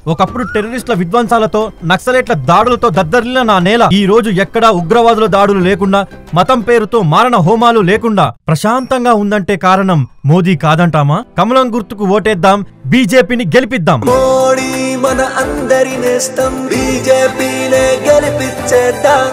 ఒకప్పుడు టెర్రరిస్టుల విధ్వంసాలతో నక్సలేట్ల దాడులతో దద్దరిల్లిన నా నేల ఈ రోజు ఎక్కడా ఉగ్రవాదుల దాడులు లేకుండా మతం పేరుతో మారణ హోమాలు లేకుండా ప్రశాంతంగా ఉందంటే కారణం మోదీ కాదంటామా కమలం గుర్తుకు ఓటేద్దాం బీజేపీని గెలిపిద్దాం మోడీ మన అందరి నేస్తం బీజేపీనే గెలిపించేద్దాం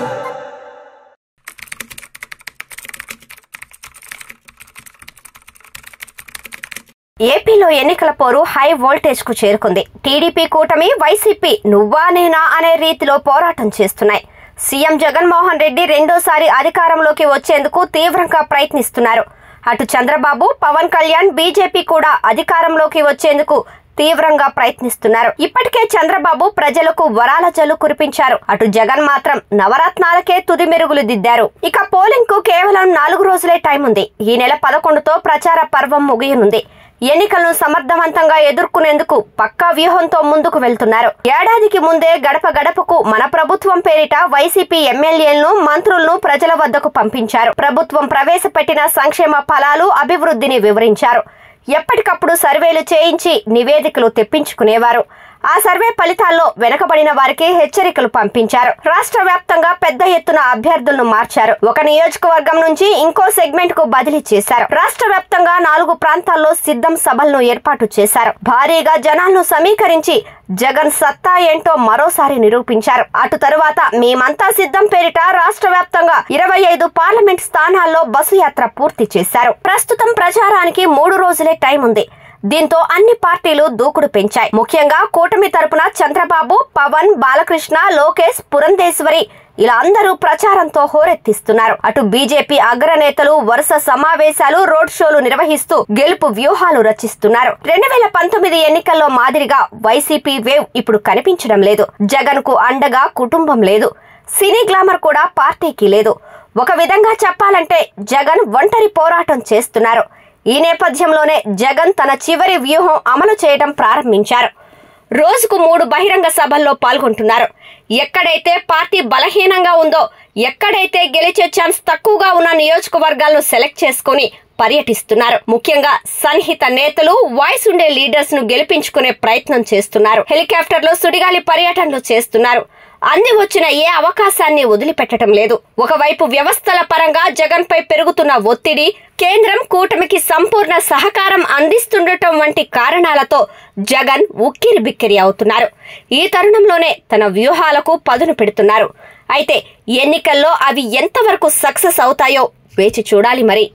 ఏపీలో ఎన్నికల పోరు హై వోల్టేజ్ కు చేరుకుంది టీడీపీ కూటమి వైసీపీ నువ్వా నేనా అనే రీతిలో పోరాటం చేస్తున్నాయి సీఎం జగన్మోహన్ రెడ్డి రెండోసారి అధికారంలోకి వచ్చేందుకు తీవ్రంగా ప్రయత్నిస్తున్నారు అటు చంద్రబాబు పవన్ కళ్యాణ్ బీజేపీ కూడా అధికారంలోకి వచ్చేందుకు తీవ్రంగా ప్రయత్నిస్తున్నారు ఇప్పటికే చంద్రబాబు ప్రజలకు వరాల జల్లు కురిపించారు అటు జగన్ మాత్రం నవరత్నాలకే తుది మెరుగులు దిద్దారు ఇక పోలింగ్ కు కేవలం నాలుగు రోజులే టైం ఉంది ఈ నెల పదకొండుతో ప్రచార పర్వం ముగియనుంది ఎన్నికలను సమర్థవంతంగా ఎదుర్కొనేందుకు పక్కా వ్యూహంతో ముందుకు వెళ్తున్నారు ఏడాదికి ముందే గడప గడపకు మన ప్రభుత్వం పేరిట వైసీపీ ఎమ్మెల్యేలను మంత్రులను ప్రజల వద్దకు పంపించారు ప్రభుత్వం ప్రవేశపెట్టిన సంక్షేమ ఫలాలు అభివృద్ధిని వివరించారు ఎప్పటికప్పుడు సర్వేలు చేయించి నివేదికలు తెప్పించుకునేవారు ఆ సర్వే ఫలితాల్లో వెనకబడిన వారికి హెచ్చరికలు పంపించారు రాష్ట్ర వ్యాప్తంగా పెద్ద ఎత్తున అభ్యర్థులను మార్చారు ఒక నియోజకవర్గం నుంచి ఇంకో సెగ్మెంట్ కు బదిలీ చేశారు రాష్ట్ర వ్యాప్తంగా నాలుగు ప్రాంతాల్లో సిద్ధం సభలను ఏర్పాటు చేశారు భారీగా జనాలను సమీకరించి జగన్ సత్తా ఏంటో మరోసారి నిరూపించారు అటు తరువాత మేమంతా సిద్ధం పేరిట రాష్ట్ర వ్యాప్తంగా ఇరవై ఐదు పార్లమెంట్ స్థానాల్లో బస్సు యాత్ర పూర్తి చేశారు ప్రస్తుతం ప్రచారానికి మూడు రోజులే టైం ఉంది దీంతో అన్ని పార్టీలు దూకుడు పెంచాయి ముఖ్యంగా కూటమి తరపున చంద్రబాబు పవన్ బాలకృష్ణ లోకేష్ పురంధేశ్వరి ఇలా అందరూ ప్రచారంతో హోరెత్తిస్తున్నారు అటు బీజేపీ అగ్రనేతలు వరుస సమావేశాలు రోడ్ షోలు నిర్వహిస్తూ గెలుపు వ్యూహాలు రచిస్తున్నారు రెండు వేల పంతొమ్మిది ఎన్నికల్లో మాదిరిగా వైసీపీ వేవ్ ఇప్పుడు కనిపించడం లేదు జగన్ కు అండగా కుటుంబం లేదు సినీ గ్లామర్ కూడా పార్టీకి లేదు ఒక విధంగా చెప్పాలంటే జగన్ ఒంటరి పోరాటం చేస్తున్నారు ఈ నేపథ్యంలోనే జగన్ తన చివరి వ్యూహం అమలు చేయడం ప్రారంభించారు రోజుకు మూడు బహిరంగ సభల్లో పాల్గొంటున్నారు ఎక్కడైతే పార్టీ బలహీనంగా ఉందో ఎక్కడైతే గెలిచే ఛాన్స్ తక్కువగా ఉన్న నియోజకవర్గాలను సెలెక్ట్ చేసుకుని పర్యటిస్తున్నారు ముఖ్యంగా సన్నిహిత నేతలు వాయిస్ ఉండే లీడర్స్ ను గెలిపించుకునే ప్రయత్నం చేస్తున్నారు హెలికాప్టర్ లో సుడిగాలి పర్యటనలు చేస్తున్నారు అంది వచ్చిన ఏ అవకాశాన్ని వదిలిపెట్టడం లేదు ఒకవైపు వ్యవస్థల పరంగా జగన్ పై పెరుగుతున్న ఒత్తిడి కేంద్రం కూటమికి సంపూర్ణ సహకారం అందిస్తుండటం వంటి కారణాలతో జగన్ ఉక్కిరి బిక్కిరి అవుతున్నారు ఈ తరుణంలోనే తన వ్యూహాలకు పదును పెడుతున్నారు అయితే ఎన్నికల్లో అవి ఎంతవరకు సక్సెస్ అవుతాయో వేచి చూడాలి మరి